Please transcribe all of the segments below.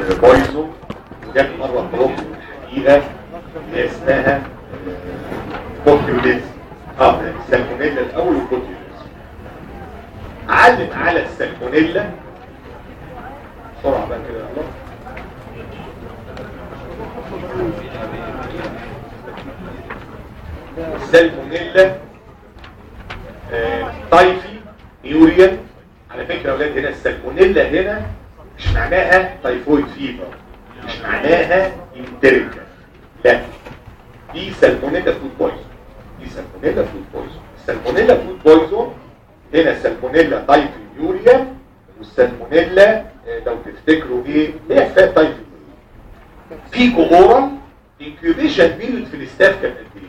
بويزون وجات مره بروح الحقيقه اللي اسمها بوتيوليز اه السالمونيلا الاول والبوتيوليز علم على السالمونيلا بسرعه بقى كده يلا السالمونيلا آه، تايفي يوريا على فكرة يا اولاد هنا السالمونيلا هنا مش معناها تايفويد فيفر مش معناها انتريكا لا دي سالمونيلا فود بويزون دي سالمونيلا فود بويزون السالمونيلا فود بويزون هنا سالمونيلا تايفي يوريا والسالمونيلا آه، لو تفتكروا ايه هي فات تايفي يوريا في اورال انكيوبيشن بيريود في الاستاف كان قد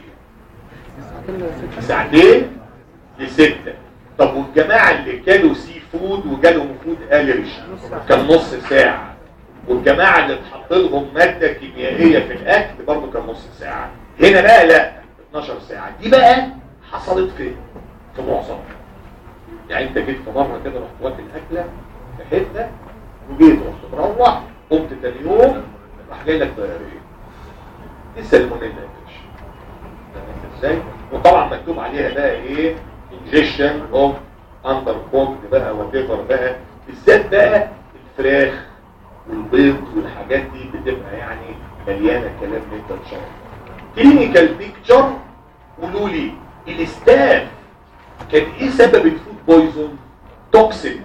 ايه؟ ساعتين لستة طب والجماعة اللي كانوا سي فود وجالهم فود الرجي كان نص ساعة والجماعة اللي اتحط لهم مادة كيميائية في الاكل برضه كان نص ساعة هنا بقى لا 12 ساعة دي بقى حصلت في في معظمها يعني انت جيت في مرة كده رحت واكل اكلة في حتة وجيت رحت مروح قمت تاني يوم راح جاي لك ضيارية دي السلمونيلا يا باشا فاهم ازاي وطبعا مكتوب عليها بقى ايه انجكشن اوف اندر كوكد بقى وتيفر بقى بالذات بقى الفراخ والبيض والحاجات دي بتبقى يعني مليانه كلام من انت ان شاء الله كلينيكال بيكتشر قولوا لي الاستاف كان ايه سبب الفود بويزون توكسين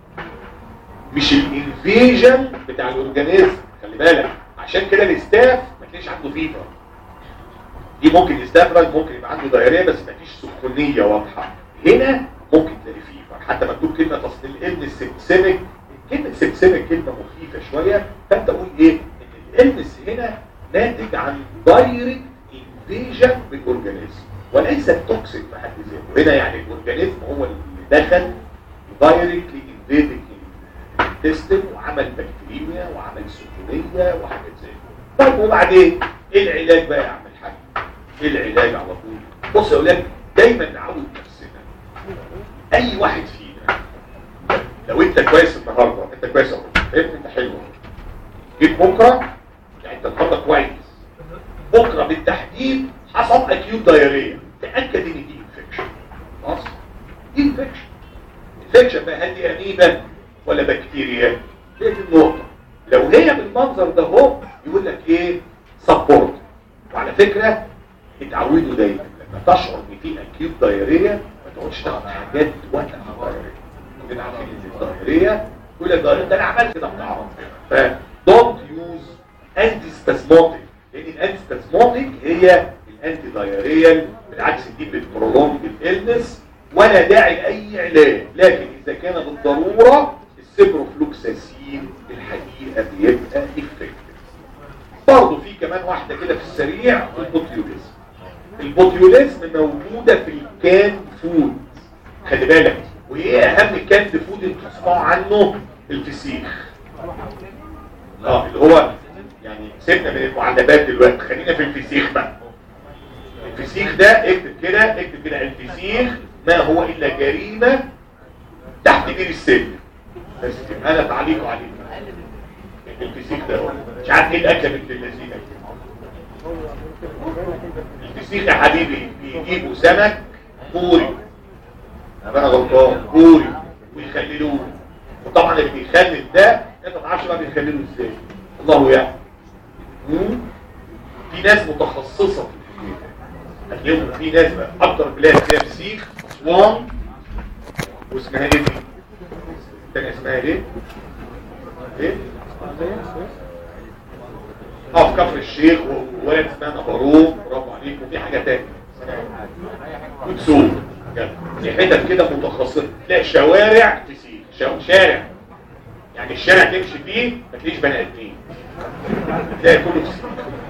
مش الانفيجن بتاع الاورجانيزم خلي بالك عشان كده الاستاف ما تلاقيش عنده فيفر دي ممكن يستفرد ممكن يبقى عنده دايريه بس مفيش سخونيه واضحه هنا ممكن تلاقي فيفر حتى مكتوب كلمه تصل الابن السبسمك كلمه سبسمك كلمه مخيفه شويه فانت قول ايه ان الالمس هنا ناتج عن دايركت انفيجن بالاورجانيزم وليس توكسيك في حد ذاته هنا يعني الاورجانيزم هو اللي دخل دايركتلي انفيدنج الانتستين وعمل بكتيريا وعمل سخونيه وحاجات زي كده طيب وبعدين ايه العلاج بقى يا عم الحاج ايه العلاج على طول بص يا اولاد دايما نعود نفسنا اي واحد فينا لو انت كويس النهارده انت كويس اهو فهمت انت حلو جيت بكره يعني انت النهارده كويس بكره بالتحديد حصل اكيوت دايريه تاكد ان دي انفكشن خلاص دي انفكشن انفكشن بقى هل دي اميبا ولا بكتيريا دي النقطه لو هي بالمنظر ده اهو يقول لك ايه سبورت وعلى فكره اتعودوا دايما لما تشعر ان في اكيوت دايريه ما تقعدش تاخد حاجات توقف الدايريه كده عارفين ان الدايريه يقول لك الدايريه ده انا عملت كده بتعرف ف دونت يوز انتي سباسموتيك لان الانتي سباسموتيك هي الانتي دايريال بالعكس دي بتبرولونج الالنس ولا داعي لاي علاج لكن اذا كان بالضروره السيبروفلوكساسين الحقيقه بيبقى افكتيف برضه في كمان واحدة كده في السريع البوتيوليزم البوتيوليزم موجودة في الكان فود خلي بالك وايه اهم الكان فود اللي بتسمعوا عنه الفسيخ اه اللي هو يعني سيبنا من المعلبات دلوقتي خلينا في الفسيخ بقى الفسيخ ده اكتب كده اكتب كده الفسيخ ما هو الا جريمة تحت بير السن بس تبقى انا تعليق عليه الفسيخ ده هو. مش عارف ايه الاكله بنت اللذينه الفسيخ يا حبيبي بيجيبوا سمك كوري انا غلطان كوري ويخللوه وطبعا اللي بيخلل ده انت ما تعرفش بقى بيخللوه ازاي الله يعلم مم؟ في ناس متخصصه في الحكايه ده هتلاقيهم في ناس بقى اكتر بلاد فيها فسيخ اسوان واسمها ايه دي؟ الثانيه اسمها ايه؟ ايه؟ اه في كفر الشيخ وولد اسمها نبروك برافو عليك وفي حاجه تانية وتسوق في حتت كده متخصصه تلاقي شوارع فسيخ شو- شارع يعني الشارع تمشي فيه ما تلاقيش بني ادمين تلاقي كله فسيخ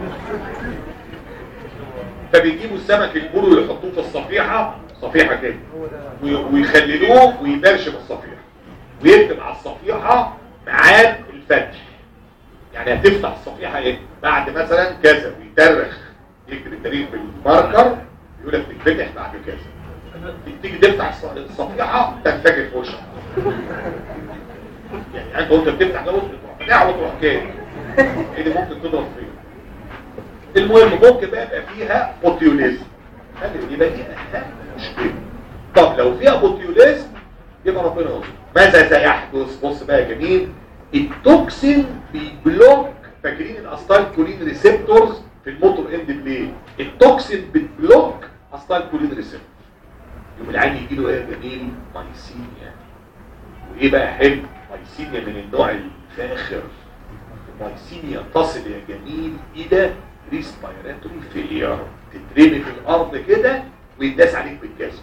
فبيجيبوا السمك البورو يحطوه في الصفيحه صفيحه كده وي- ويخللوه ويبرشم الصفيحه ويكتب على الصفيحه ميعاد الفتح يعني هتفتح الصفيحة ايه بعد مثلا كذا ويترخ يكتب التاريخ بالماركر يقول لك تتفتح بعد كذا تيجي تفتح الص- الصفيحة تنفجر في وشك يعني انت وانت بتفتح ده وتروح فتحها وتروح كده اللي ممكن تضرب فيها المهم ممكن بقى يبقى فيها بوتيوليزم يبقى دي اهم مشكله طب لو فيها بوتيوليزم يبقى ربنا يستر ماذا سيحدث بص بقى يا جميل التوكسين بيبلوك فاكرين الاستايل كولين ريسبتورز في الموتور اند بليد التوكسين بتبلوك استايل كولين ريسبتورز يوم العين يجي له ايه يا جميل مايسينيا وايه بقى حلو مايسينيا من النوع الفاخر المايسينيا تصل يا جميل الى ريسبيراتوري فيلير تترمي في الارض كده ويداس عليك بالجزمه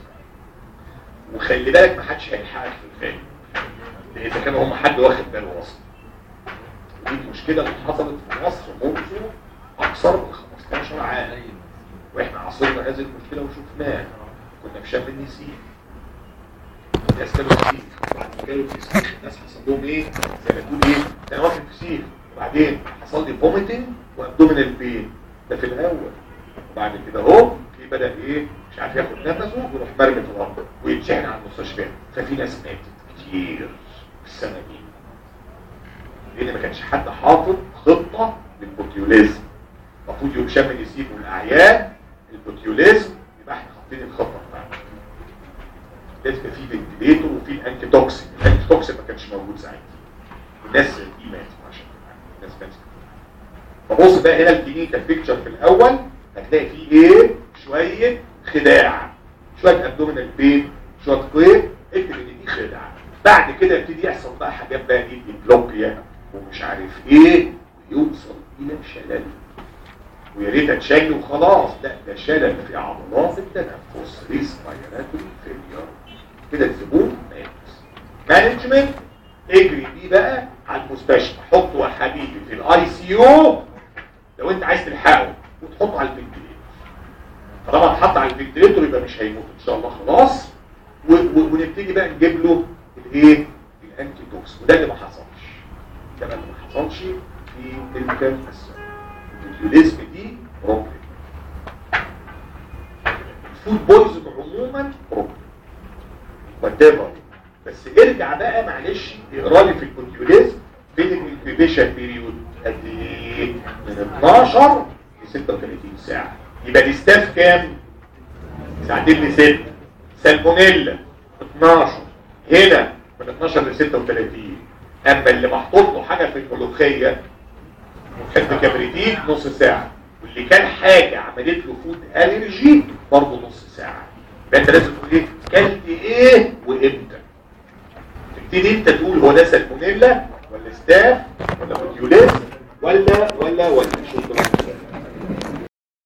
وخلي بالك ما حدش هيلحقك في الفيلم اذا كان هم حد واخد باله اصلا ودي المشكله اللي حصلت في مصر منذ اكثر من 15 عام واحنا عاصرنا هذه المشكله وشفناها كنا في شم النسيم الناس كانوا فسيخ وبعدين كانوا فسيخ الناس حصل لهم ايه زي ما تقول ايه انا واخد فسيخ وبعدين حصل لي فوميتنج وابدومينال بين ده في الاول وبعد كده اهو في بدا ايه مش عارف ياخد نفسه ويروح مرمي في الارض ويتشحن على المستشفى ففي ناس ماتت كتير في السنه دي لان ما كانش حد حاطط خطه للبوتيوليزم المفروض يوم شم النسيم والاعياد البوتيوليزم يبقى احنا حاطين الخطه بتاعتنا لازم يبقى في فنتليتور وفي الانتي توكسين الانتي توكسين ما كانش موجود ساعتها الناس دي ماتت عشان الناس ماتت فبص بقى هنا الكلينيكال بيكتشر في الاول هتلاقي فيه ايه شويه خداع شويه ابدومينال بين شويه قيد اكتب ان دي خداع بعد كده يبتدي يحصل بقى حاجات بقى ايه ديبلوبيا ومش عارف ايه ويوصل الى شلل ويا ريت اتشل وخلاص لا ده شلل في عضلات التنفس ريسبيراتوري فيلير كده الزبون مات مانجمنت اجري بيه بقى على المستشفى حطه يا حبيبي في الاي سي يو لو انت عايز تلحقه وتحطه على الفنتليتور طالما اتحط على الفنتليتور يبقى مش هيموت ان شاء الله خلاص و- و- ونبتدي بقى نجيب له الايه الانتي توكس وده اللي ما حصلش ده اللي ما حصلش في تلك السنه الفيوليزم دي بروبلم الفود بويزن عموما بروبلم وات بس ارجع بقى معلش اقرا لي في الكونتيوليزم فين الانكيبيشن بيريود قد ايه من 12 ل 36 ساعه يبقى الاستاف كام ساعتين ل 6 سالمونيلا 12 هنا من 12 ل 36 اما اللي محطوط له حاجه في الملوخيه حته كبريتيك نص ساعه واللي كان حاجه عملت له فود الرجي برضه نص ساعه يبقى انت لازم تقول ايه كلت ايه وامتى تبتدي انت تقول هو ده سالمونيلا ولا ستاف ولا بوتيوليز ولا ولا ولا شو